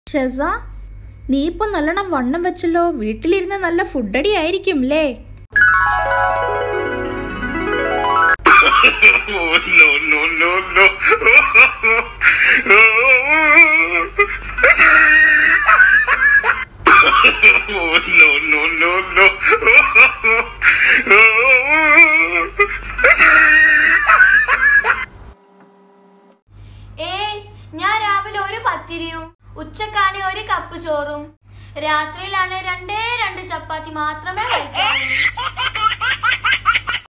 ഷെസ നീ ഇപ്പൊ നല്ലോണം വണ്ണം വെച്ചല്ലോ വീട്ടിലിരുന്ന് നല്ല ഫുഡടി ആയിരിക്കും അല്ലേ Oh, no, no, no, no. Oh, no, no, no, no. ഏയ് ഞാൻ രാവിലെ ഒരു പത്തിരിയും ഉച്ചക്കാണ് ഒരു കപ്പ് ചോറും രാത്രിയിലാണ് രണ്ടേ രണ്ട് ചപ്പാത്തി മാത്രമേ കഴിക്കാറുള്ളൂ